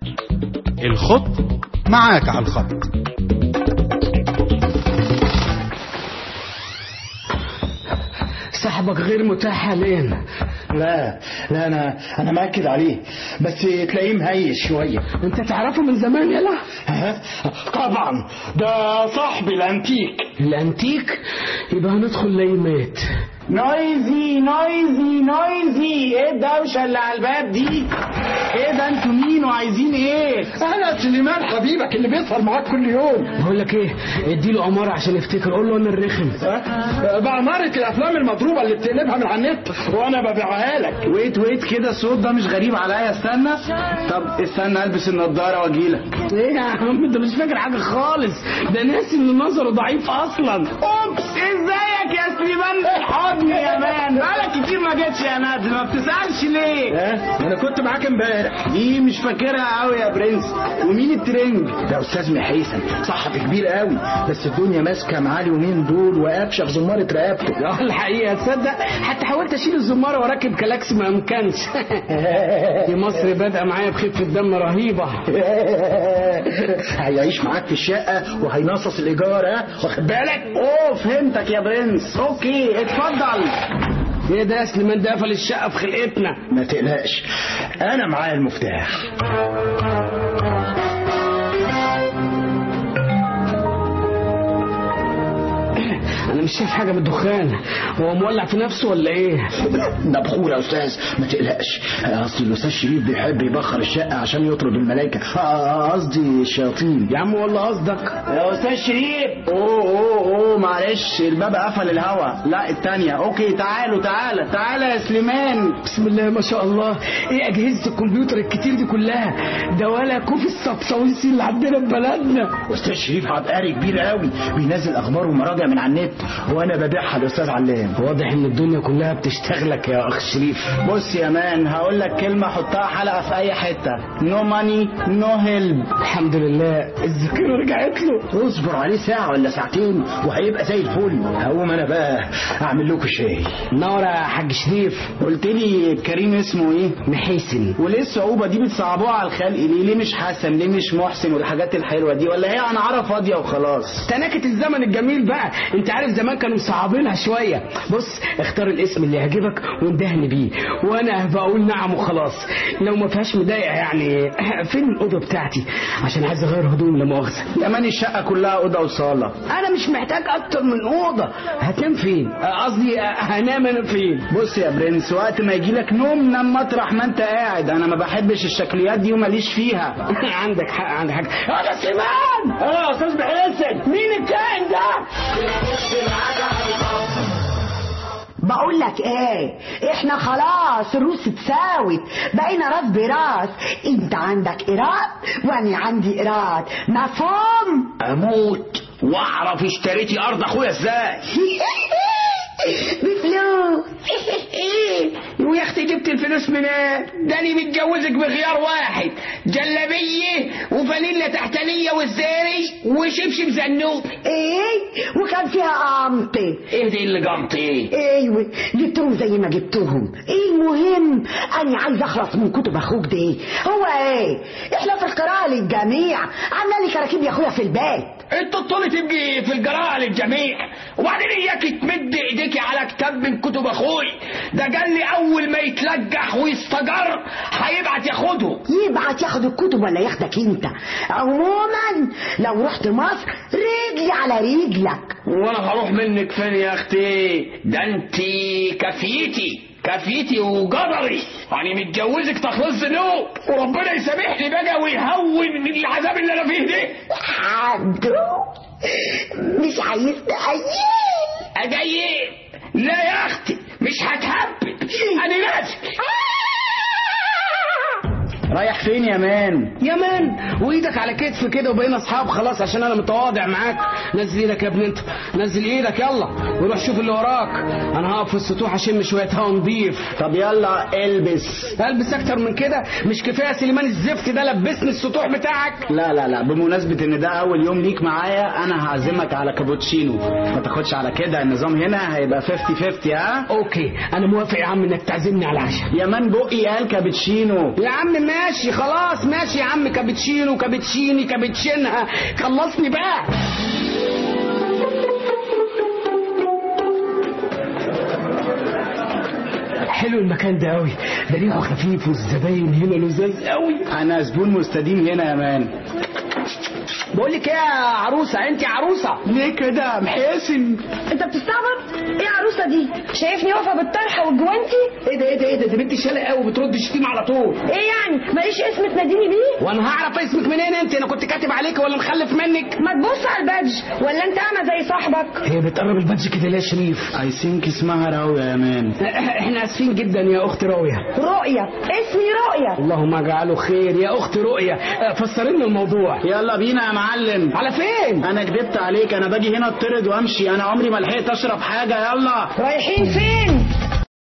الخط معاك على الخط صاحبك غير متاح حاليا لا لا انا انا مأكد عليه بس تلاقيه مهيش شويه انت تعرفه من زمان يلا ها؟ طبعا ده صاحبي الانتيك الانتيك يبقى هندخل ليمات نويزي نويزي نويزي ايه الدوشه اللي على الباب دي ايه ده انتوا مين وعايزين ايه انا سليمان حبيبك اللي بيسهر معاك كل يوم بقول لك ايه اديله اماره عشان يفتكر قول له انا الرخم أه؟ بعمارة الافلام المضروبه اللي بتقلبها من على النت وانا ببيعها لك ويت ويت كده الصوت ده مش غريب عليا استنى طب استنى البس النضاره واجيلك ايه يا عم انت مش فاكر حاجه خالص ده ناسي ان نظره ضعيف اصلا اوبس ازيك يا سليمان حضني يا مان بقالك كتير ما جيتش يا نادل ما بتسالش ليه انا كنت معاك امبارح دي مش فاكرها قوي يا برنس ومين الترنج ده استاذ محيسن صحفي كبير قوي بس الدنيا ماسكه معاه اليومين دول وقافشه في زماره رقبته اه الحقيقه تصدق حتى حاولت اشيل الزماره وراكب كلاكس ما امكنش دي مصر بادئه معايا بخفه دم رهيبه هيعيش معاك في الشقه وهينصص الايجار ها واخد بالك اوه فهمتك يا برنس اوكي اتفضل ايه ده يا سليمان ده قفل الشقه في خلقتنا ما تقلقش انا معايا المفتاح انا مش شايف حاجه من الدخان هو مولع في نفسه ولا ايه ده بخور يا استاذ ما تقلقش اصل الاستاذ شريف بيحب يبخر الشقه عشان يطرد الملائكه آه، قصدي الشياطين يا عم والله قصدك يا استاذ شريف اوه اوه اوه معلش الباب قفل الهوا لا التانية اوكي تعالوا تعالى تعالى يا سليمان بسم الله ما شاء الله ايه اجهزه الكمبيوتر الكتير دي كلها ده ولا كوف الصبصويسي اللي عندنا في بلدنا استاذ شريف عبقري كبير قوي بينزل اخبار ومراجع من على النت وانا ببيعها لاستاذ علام واضح ان الدنيا كلها بتشتغلك يا اخ شريف بص يا مان هقول لك كلمه حطها حلقه في اي حته نو ماني نو هيلب الحمد لله الذاكره رجعت له اصبر عليه ساعه ولا ساعتين وهيبقى زي الفل هقوم انا بقى اعمل لكم شاي نور يا حاج شريف قلت لي كريم اسمه ايه محسن وليه الصعوبة دي بتصعبوها على الخلق ليه ليه مش حسن ليه مش محسن والحاجات الحلوة دي ولا هي أنعارة فاضية وخلاص تناكة الزمن الجميل بقى انت عارف زمان كانوا مصعبينها شوية بص اختار الاسم اللي يعجبك واندهني بيه وانا بقول نعم وخلاص لو ما فيهاش مضايقة يعني فين الأوضة بتاعتي عشان عايز اغير هدوم لا مؤاخذة كمان الشقة كلها أوضة وصالة انا مش محتاج اكتر من أوضة هتنام فين قصدي هنام انا فين بص يا برنس وقت ما يجي لك نوم نام مطرح ما انت قاعد انا ما بحبش الشكليات دي وماليش فيها عندك حق عندك حق يا سليمان اه يا استاذ بحسن مين الكائن ده بقول لك ايه احنا خلاص الروس اتساوت بقينا راس براس انت عندك ايراد وانا عندي ايراد مفهوم اموت واعرف اشتريتي ارض اخويا ازاي بفلوس ويا اختي جبت الفلوس منين؟ ده انا متجوزك بخيار واحد جلابيه وفانيلا تحتانيه والزاري وشبشب زنوب ايه وكان فيها قمطي ايه دي اللي قمطي؟ ايوه جبتهم زي ما جبتهم ايه المهم انا عايز اخلص من كتب اخوك دي هو ايه احنا في القراءه للجميع عامله لي كراكيب يا اخويا في البيت انت طول تبقي في القراءة للجميع وبعدين اياك تمد ايديكي على كتاب من كتب اخوي ده قال لي اول ما يتلجح ويستجر هيبعت ياخده يبعت ياخد الكتب ولا ياخدك انت عموما لو رحت مصر رجلي على رجلك وانا هروح منك فين يا اختي ده انت كفيتي كفيتي وقدري يعني متجوزك تخلص ذنوب وربنا يسامحني بقى ويهون من العذاب اللي انا فيه ده عبدو مش عايز تأيد اجيب لا يا اختي مش هتهبل انا نازل رايح فين يا مان يا مان وايدك على كتف كده وبقينا اصحاب خلاص عشان انا متواضع معاك نزل ايدك يا ابن انت نزل ايدك يلا وروح شوف اللي وراك انا هقف في السطوح اشم شويه هوا نضيف طب يلا البس البس اكتر من كده مش كفايه سليمان الزفت ده لبسني السطوح بتاعك لا لا لا بمناسبة ان ده اول يوم ليك معايا انا هعزمك على كابوتشينو ما تاخدش على كده النظام هنا هيبقى 50 50 ها اوكي انا موافق يا عم انك تعزمني على العشاء يا مان بقي قال كابتشينو يا عم ماشي خلاص ماشي يا عم كابتشينو كابتشيني كابتشينها خلصني بقى حلو المكان ده قوي ده ريحه خفيف والزباين هنا لزاز قوي انا زبون مستديم هنا يا مان بقول لك ايه يا عروسه انت عروسه ليه كده محاسن انت بتستعبط ايه عروسه دي شايفني واقفه بالطرحه والجوانتي ايه ده ايه ده ايه ده دي بنت شالة قوي بترد شتيمه على طول ايه يعني ماليش اسم تناديني بيه وانا هعرف اسمك منين انت انا كنت كاتب عليك ولا مخلف منك ما تبص على البادج ولا انت اعمى زي صاحبك هي بتقرب البادج كده ليه يا شريف اي ثينك اسمها راوية يا مان احنا اسفين جدا يا اخت راويه رؤية اسمي رؤية اللهم اجعله خير يا اخت رؤيه فسر لنا الموضوع يلا بينا يا معلم على فين انا كدبت عليك انا باجي هنا اطرد وامشي انا عمري ما لحقت اشرب حاجه يلا رايحين فين